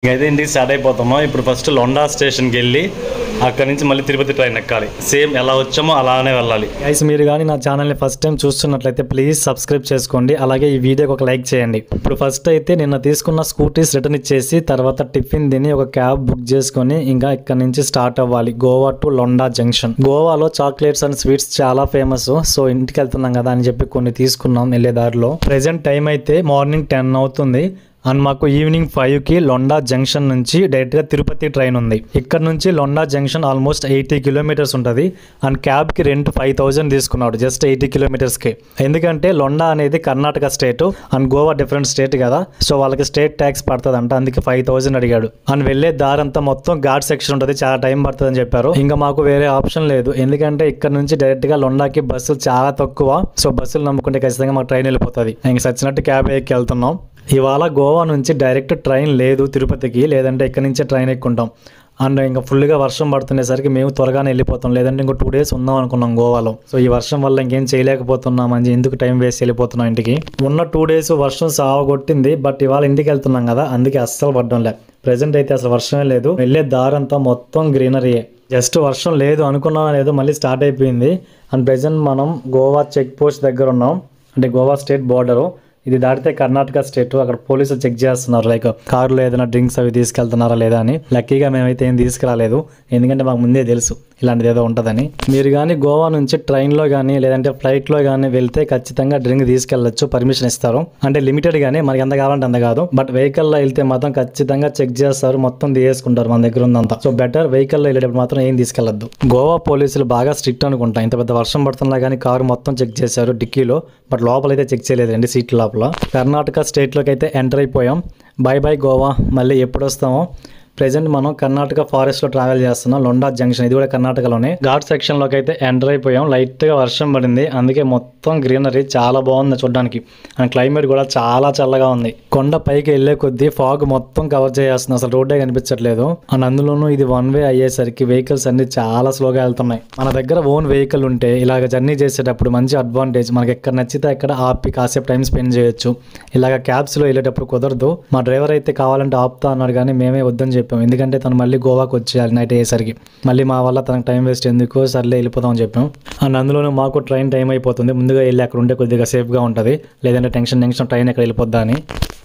అయితే ఇంటికి స్టార్ట్ అయిపోతామో ఇప్పుడు ఫస్ట్ లొండా స్టేషన్కి వెళ్ళి అక్కడి నుంచి మళ్ళీ తిరుపతి ట్రైన్ ఎక్కాలి సేమ్ ఎలా వచ్చామో అలానే వెళ్ళాలి గైస్ మీరు కానీ నా ఛానల్ని ఫస్ట్ టైం చూస్తున్నట్లయితే ప్లీజ్ సబ్స్క్రైబ్ చేసుకోండి అలాగే ఈ వీడియోకి ఒక లైక్ చేయండి ఇప్పుడు ఫస్ట్ అయితే నిన్న తీసుకున్న స్కూటీస్ రిటర్న్ ఇచ్చేసి తర్వాత టిఫిన్ తిని ఒక క్యాబ్ బుక్ చేసుకొని ఇంకా ఇక్కడ నుంచి స్టార్ట్ అవ్వాలి గోవా టు లొండా జంక్షన్ గోవాలో చాక్లెట్స్ అండ్ స్వీట్స్ చాలా ఫేమస్ సో ఇంటికి వెళ్తున్నాం కదా అని చెప్పి కొన్ని తీసుకున్నాం వెళ్ళే దారిలో ప్రెసెంట్ టైం అయితే మార్నింగ్ టెన్ అవుతుంది అండ్ మాకు ఈవినింగ్ ఫైవ్ కి లొండా జంక్షన్ నుంచి డైరెక్ట్ గా తిరుపతి ట్రైన్ ఉంది ఇక్కడ నుంచి Londa junction almost eighty kilometres ఉంటుంది అండ్ క్యాబ్ కి రెంట్ ఫైవ్ థౌసండ్ తీసుకున్నాడు జస్ట్ ఎయిటీ కిలోమీటర్స్ కి ఎందుకంటే లొండా అనేది Karnataka state and Goa different state కదా సో వాళ్ళకి స్టేట్ ట్యాక్స్ పడుతుంది అంట అందుకే ఫైవ్ థౌసండ్ అడిగాడు అండ్ వెళ్ళే దారంతా మొత్తం ఘాట్ సెక్షన్ ఉంటుంది చాలా టైం పడుతుంది అని చెప్పారు ఇంకా మాకు వేరే ఆప్షన్ లేదు ఎందుకంటే ఇక్కడ నుంచి డైరెక్ట్ గా లొండాకి బస్సులు చాలా తక్కువ సో బస్సులు నమ్ముకుంటే ఖచ్చితంగా మాకు ట్రైన్ వెళ్ళిపోతుంది ఇంక సచ్చినట్టు క్యాబ్ ఎక్కి వెళ్తున్నాం ఇవాళ గోవా నుంచి డైరెక్ట్ ట్రైన్ లేదు తిరుపతికి లేదంటే ఇక్కడ నుంచే ట్రైన్ ఎక్కుంటాం అండ్ ఇంకా ఫుల్గా వర్షం పడుతునేసరికి మేము త్వరగానే వెళ్ళిపోతాం లేదంటే ఇంకో టూ డేస్ ఉందాం అనుకున్నాం గోవాలో సో ఈ వర్షం వల్ల ఇంకేం చేయలేకపోతున్నాం అని ఎందుకు టైం వేస్ట్ వెళ్ళిపోతున్నాం ఇంటికి ఉన్న టూ డేస్ వర్షం సావగొట్టింది బట్ ఇవాళ ఇంటికి వెళ్తున్నాం కదా అందుకే అస్సలు పడ్డం లే ప్రెసెంట్ అయితే అసలు వర్షమే లేదు వెళ్ళే దారంతా మొత్తం గ్రీనరీయే జస్ట్ వర్షం లేదు అనుకున్నాం లేదు మళ్ళీ స్టార్ట్ అయిపోయింది అండ్ ప్రెసెంట్ మనం గోవా చెక్ పోస్ట్ దగ్గర ఉన్నాం అంటే గోవా స్టేట్ బార్డరు ఇది దాటితే కర్ణాటక స్టేట్ అక్కడ పోలీసులు చెక్ చేస్తున్నారు లైక్ కారులో ఏదైనా డ్రింక్స్ అవి తీసుకెళ్తున్నారా లేదా అని లక్కీగా మేమైతే ఏం తీసుకురాలేదు ఎందుకంటే మాకు ముందే తెలుసు ఇలాంటిది ఏదో ఉంటుందని మీరు కానీ గోవా నుంచి ట్రైన్లో కానీ లేదంటే ఫ్లైట్లో కానీ వెళ్తే ఖచ్చితంగా డ్రింక్ తీసుకెళ్ళచ్చు పర్మిషన్ ఇస్తారు అంటే లిమిటెడ్ గానే మనకి ఎంత కావాలంటే అంత కాదు బట్ వెహికల్లో వెళ్తే మాత్రం ఖచ్చితంగా చెక్ చేస్తారు మొత్తం తీసుకుంటారు మన దగ్గర ఉందంతా సో బెటర్ వెహికల్లో వెళ్ళేటప్పుడు మాత్రం ఏం తీసుకెళ్లొద్దు గోవా పోలీసులు బాగా స్ట్రిక్ట్ అనుకుంటా ఇంత పెద్ద వర్షం పడుతున్నా కానీ కారు మొత్తం చెక్ చేశారు డిక్కీలో బట్ లోపల అయితే చెక్ చేయలేదు అండి సీట్ లోపల కర్ణాటక స్టేట్లోకి అయితే ఎంటర్ అయిపోయాం బై బై గోవా మళ్ళీ ఎప్పుడు వస్తామో ప్రెసెంట్ మనం కర్ణాటక ఫారెస్ట్ లో ట్రావెల్ చేస్తున్నాం లొండా జంక్షన్ ఇది కూడా కర్ణాటకలోనే ఘాట్ సెక్షన్ లోకి అయితే ఎంటర్ అయిపోయాం లైట్ గా వర్షం పడింది అందుకే మొత్తం గ్రీనరీ చాలా బాగుంది చూడడానికి అండ్ క్లైమేట్ కూడా చాలా చల్లగా ఉంది కొండ పైకి వెళ్లే కొద్దీ ఫాగ్ మొత్తం కవర్ చేస్తుంది అసలు రోడ్డే కనిపించట్లేదు అండ్ అందులోనూ ఇది వన్ వే అయ్యేసరికి వెహికల్స్ అన్ని చాలా స్లోగా వెళ్తున్నాయి మన దగ్గర ఓన్ వెహికల్ ఉంటే ఇలాగ జర్నీ చేసేటప్పుడు మంచి అడ్వాంటేజ్ మనకి ఎక్కడ నచ్చితే అక్కడ ఆపి కాసేపు టైం స్పెండ్ చేయొచ్చు ఇలాగ క్యాబ్స్ లో వెళ్ళేటప్పుడు కుదరదు మా డ్రైవర్ అయితే కావాలంటే ఆపుతా అన్నాడు కానీ మేమే వద్దని చెప్పాం ఎందుకంటే తను మళ్ళీ గోవాకి వచ్చేయాలి నైట్ అయ్యేసరికి మళ్ళీ మా వల్ల తనకు టైం వేస్ట్ ఎందుకు సర్లే వెళ్ళిపోతాం అని చెప్పాం అండ్ అందులోనూ మాకు ట్రైన్ టైం అయిపోతుంది ముందుగా వెళ్ళి అక్కడ ఉంటే కొద్దిగా సేఫ్గా ఉంటుంది లేదంటే టెన్షన్ టెన్షన్ ట్రైన్ ఎక్కడ వెళ్ళిపోద్దా అని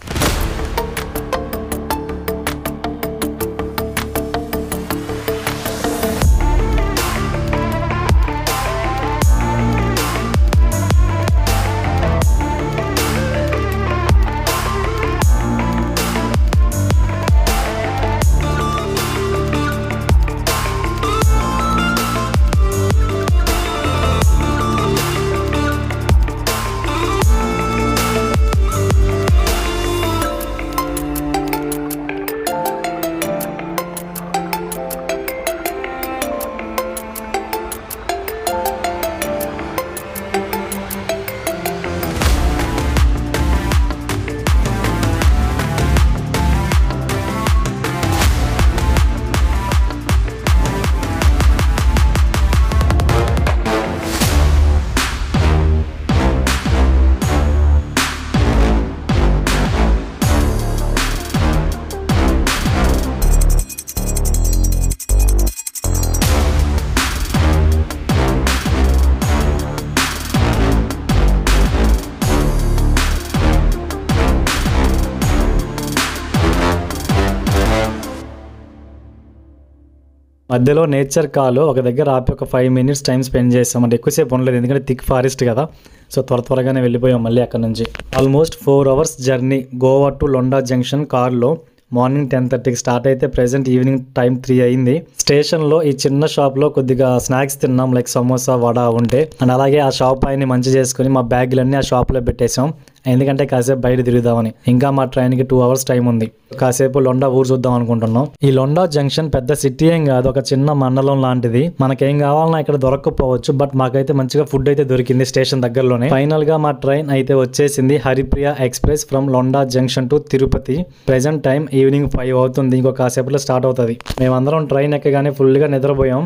మధ్యలో నేచర్ కాలు ఒక దగ్గర ఆపి ఒక ఫైవ్ మినిట్స్ టైం స్పెండ్ చేస్తాం అంటే ఎక్కువసేపు ఉండలేదు ఎందుకంటే థిక్ ఫారెస్ట్ కదా సో త్వర త్వరగానే వెళ్ళిపోయాం మళ్ళీ అక్కడ నుంచి almost four hours journey Goa to Londa junction కార్లో మార్నింగ్ టెన్ థర్టీకి స్టార్ట్ అయితే ప్రెసెంట్ ఈవినింగ్ టైం త్రీ అయింది స్టేషన్లో ఈ చిన్న షాప్లో కొద్దిగా స్నాక్స్ తిన్నాం లైక్ సమోసా వడ ఉంటే అండ్ అలాగే ఆ షాప్ ఆయన్ని మంచి చేసుకుని మా బ్యాగులన్నీ ఆ షాప్లో పెట్టేసాం ఎందుకంటే కాసేపు బయట తిరుగుదామని ఇంకా మా ట్రైన్కి టూ అవర్స్ టైం ఉంది కాసేపు లొండా ఊరు చూద్దాం అనుకుంటున్నాం ఈ లొండా జంక్షన్ పెద్ద సిటీ ఏం కాదు ఒక చిన్న మండలం లాంటిది మనకేం కావాలన్నా ఇక్కడ దొరకకపోవచ్చు బట్ మాకైతే మంచిగా ఫుడ్ అయితే దొరికింది స్టేషన్ దగ్గరలోనే ఫైనల్ గా మా ట్రైన్ అయితే వచ్చేసింది Haripriya express from Londa junction to Tirupati present time evening five అవుతుంది ఇంకో కాసేపులో స్టార్ట్ అవుతుంది మేమందరం ట్రైన్ ఎక్కగానే ఫుల్ గా నిద్రపోయాం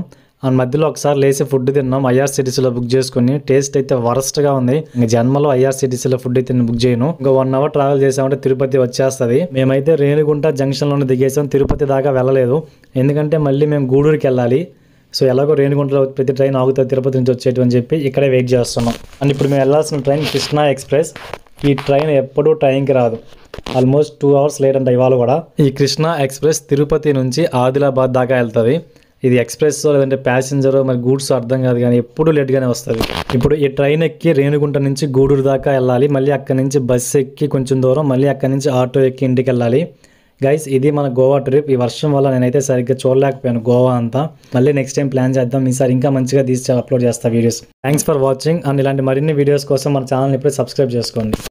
అండ్ మధ్యలో ఒకసారి లేసి ఫుడ్ తిన్నాం ఐఆర్సిటీసీలో బుక్ చేసుకుని టేస్ట్ అయితే వరస్ట్ గా ఉంది ఇంక జన్మలో ఐఆర్సిటీసీలో ఫుడ్ అయితే నేను బుక్ చేయను ఇంకా వన్ అవర్ ట్రావెల్ చేసామంటే తిరుపతి వచ్చేస్తుంది మేమైతే రేణిగుంట జంక్షన్ లోనే దిగేసాం తిరుపతి దాకా వెళ్ళలేదు ఎందుకంటే మళ్ళీ మేము గూడూరుకి వెళ్ళాలి సో ఎలాగో రేణిగుంటలో ప్రతి ట్రైన్ ఆగుతుంది తిరుపతి నుంచి వచ్చేటు అని చెప్పి ఇక్కడే వెయిట్ చేస్తున్నాం అండ్ ఇప్పుడు మేము వెళ్ళాల్సిన ట్రైన్ కృష్ణా ఎక్స్ప్రెస్ ఈ ట్రైన్ ఎప్పుడూ టైంకి రాదు ఆల్మోస్ట్ టూ అవర్స్ లేట్ అంట ఇవాళ కూడా ఈ కృష్ణా ఎక్స్ప్రెస్ తిరుపతి నుంచి ఆదిలాబాద్ దాకా వెళ్తుంది ఇది ఎక్స్ప్రెస్ లేదంటే ప్యాసింజర్ మరి గూడ్స్ అర్థం కాదు కానీ ఎప్పుడు లేట్గానే వస్తుంది ఇప్పుడు ఈ ట్రైన్ ఎక్కి రేణిగుంట నుంచి గూడూరు దాకా వెళ్ళాలి మళ్ళీ అక్కడి నుంచి బస్సు ఎక్కి కొంచెం దూరం మళ్ళీ అక్కడి నుంచి ఆటో ఎక్కి ఇంటికి వెళ్ళాలి గైస్ ఇది మన గోవా ట్రిప్ ఈ వర్షం వల్ల నేనైతే సరిగ్గా చూడలేకపోయాను గోవా అంతా మళ్ళీ నెక్స్ట్ టైం ప్లాన్ చేద్దాం ఈసారి ఇంకా మంచిగా తీసి అప్లోడ్ చేస్తా videos thanks for watching and ఇలాంటి మరిన్ని వీడియోస్ కోసం మన ఛానల్ ఇప్పుడే సబ్స్క్రైబ్ చేసుకోండి